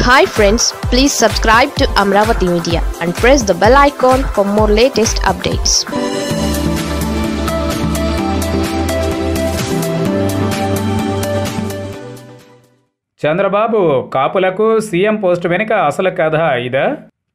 hi friends please subscribe to Amaravati media and press the bell icon for more latest updates Chandrababu కాపులకు CM post వెనుక అసలు కథ ఇదా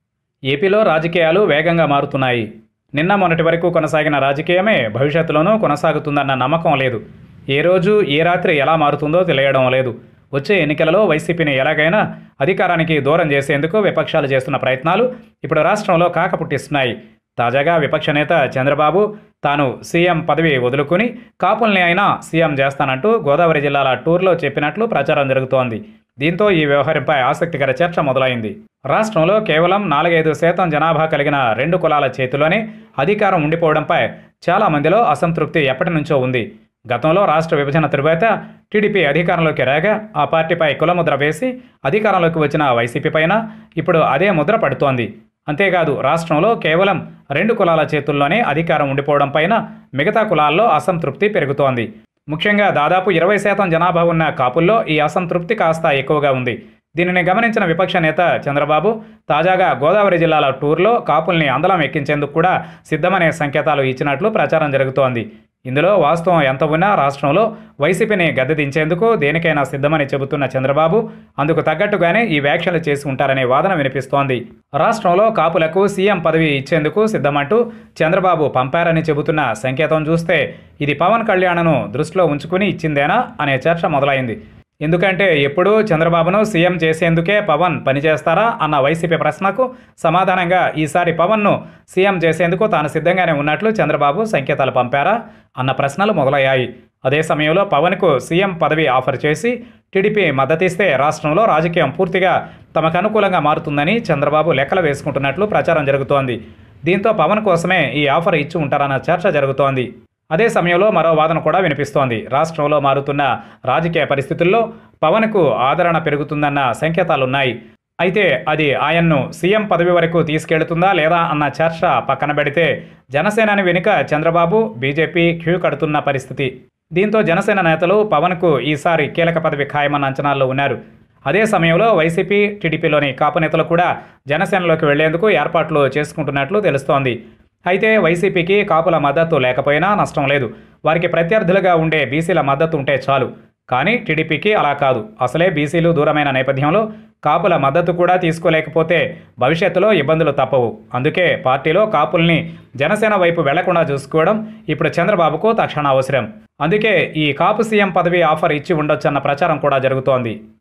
ఏపీలో రాజకీయాలు వేగంగా మారుతున్నాయి నిన్న మొన్నటి వరకు కొనసాగిన రాజకీయమే భవిష్యత్తులోనూ కొనసాగుతుందన్న నమ్మకం లేదు ఏ రోజు ఏ రాత్రి ఎలా మారుతుందో తెలియడం లేదు వచ్చే ఎన్నికలలో వైసీపీని ఎలాగైనా అధికారానికి దూరం చేసేందుకు విపక్షాలు చేస్తున్న ప్రయత్నాలు ఇప్పుడు రాష్ట్రంలో కాక పుట్టిస్తున్నాయి తాజాగా విపక్ష నేత చంద్రబాబు తాను సీఎం పదవి వదులుకుని కాపుల్ని అయినా సీఎం చేస్తానంటూ గోదావరి జిల్లాల టూర్లో చెప్పినట్లు ప్రచారం జరుగుతోంది దీంతో ఈ వ్యవహారంపై ఆసక్తికర చర్చ మొదలైంది రాష్ట్రంలో కేవలం నాలుగైదు శాతం జనాభా కలిగిన రెండు కులాల చేతిలోనే అధికారం ఉండిపోవడంపై చాలా మందిలో అసంతృప్తి ఎప్పటి నుంచో ఉంది గతంలో రాష్ట్ర విభజన తరువాత టీడీపీ అధికారంలోకి రాగా ఆ పార్టీపై కులముద్ర వేసి అధికారంలోకి వచ్చిన వైసీపీ పైన ఇప్పుడు అదే ముద్ర పడుతోంది అంతేకాదు రాష్ట్రంలో కేవలం రెండు కులాల చేతుల్లోనే అధికారం ఉండిపోవడం పైన మిగతా కులాల్లో అసంతృప్తి పెరుగుతోంది ముఖ్యంగా దాదాపు ఇరవై శాతం జనాభా ఉన్న కాపుల్లో ఈ అసంతృప్తి కాస్త ఎక్కువగా ఉంది దీనిని గమనించిన విపక్ష నేత చంద్రబాబు తాజాగా గోదావరి జిల్లాల టూర్లో కాపుల్ని అందలం ఎక్కించేందుకు కూడా సిద్ధమనే సంకేతాలు ఇచ్చినట్లు ప్రచారం జరుగుతోంది ఇందులో వాస్తవం ఎంత ఉన్నా రాష్ట్రంలో వైసీపీని గద్దెదించేందుకు దేనికైనా సిద్ధమని చెబుతున్న చంద్రబాబు అందుకు తగ్గట్టుగానే ఈ వ్యాఖ్యలు చేసి ఉంటారనే వాదన వినిపిస్తోంది రాష్ట్రంలో కాపులకు సీఎం పదవి ఇచ్చేందుకు సిద్ధమంటూ చంద్రబాబు పంపారని చెబుతున్న సంకేతం చూస్తే ఇది పవన్ కళ్యాణ్ను దృష్టిలో ఉంచుకుని ఇచ్చిందేనా అనే చర్చ మొదలైంది ఎందుకంటే ఎప్పుడూ చంద్రబాబును సీఎం చేసేందుకే పవన్ పనిచేస్తారా అన్న వైసీపీ ప్రశ్నకు సమాధానంగా ఈసారి పవన్ను సీఎం చేసేందుకు తాను సిద్ధంగానే ఉన్నట్లు చంద్రబాబు సంకేతాలు పంపారా అన్న ప్రశ్నలు మొదలయ్యాయి అదే సమయంలో పవన్కు సీఎం పదవి ఆఫర్ చేసి టీడీపీ మద్దతిస్తే రాష్ట్రంలో రాజకీయం పూర్తిగా తమకు అనుకూలంగా మారుతుందని చంద్రబాబు లెక్కలు వేసుకుంటున్నట్లు ప్రచారం జరుగుతోంది దీంతో పవన్ కోసమే ఈ ఆఫర్ ఇచ్చి ఉంటారన్న చర్చ జరుగుతోంది అదే సమయంలో మరో వాదన కూడా వినిపిస్తోంది రాష్ట్రంలో మారుతున్న రాజకీయ పరిస్థితుల్లో పవన్కు ఆదరణ పెరుగుతుందన్న సంకేతాలున్నాయి అయితే అది ఆయన్ను సీఎం పదవి వరకు తీసుకెళ్తుందా లేదా అన్న చర్చ పక్కన పెడితే జనసేనాని వెనుక చంద్రబాబు బీజేపీ క్యూ కడుతున్న పరిస్థితి దీంతో జనసేన నేతలు పవన్కు ఈసారి కీలక పదవి ఖాయమన్న అంచనాల్లో ఉన్నారు అదే సమయంలో వైసీపీ టీడీపీలోని కాపు నేతలు కూడా జనసేనలోకి వెళ్లేందుకు ఏర్పాట్లు చేసుకుంటున్నట్లు తెలుస్తోంది అయితే వైసీపీకి కాపుల మద్దతు లేకపోయినా నష్టం లేదు వారికి ప్రత్యర్థులుగా ఉండే బీసీల మద్దతు ఉంటే చాలు కానీ టీడీపీకి అలా కాదు అసలే బీసీలు దూరమైన నేపథ్యంలో కాపుల మద్దతు కూడా తీసుకోలేకపోతే భవిష్యత్తులో ఇబ్బందులు తప్పవు అందుకే పార్టీలో కాపుల్ని జనసేన వైపు వెళ్లకుండా చూసుకోవడం ఇప్పుడు చంద్రబాబుకు తక్షణ అవసరం అందుకే ఈ కాపు సీఎం పదవి ఆఫర్ ఇచ్చి ఉండొచ్చన్న ప్రచారం కూడా జరుగుతోంది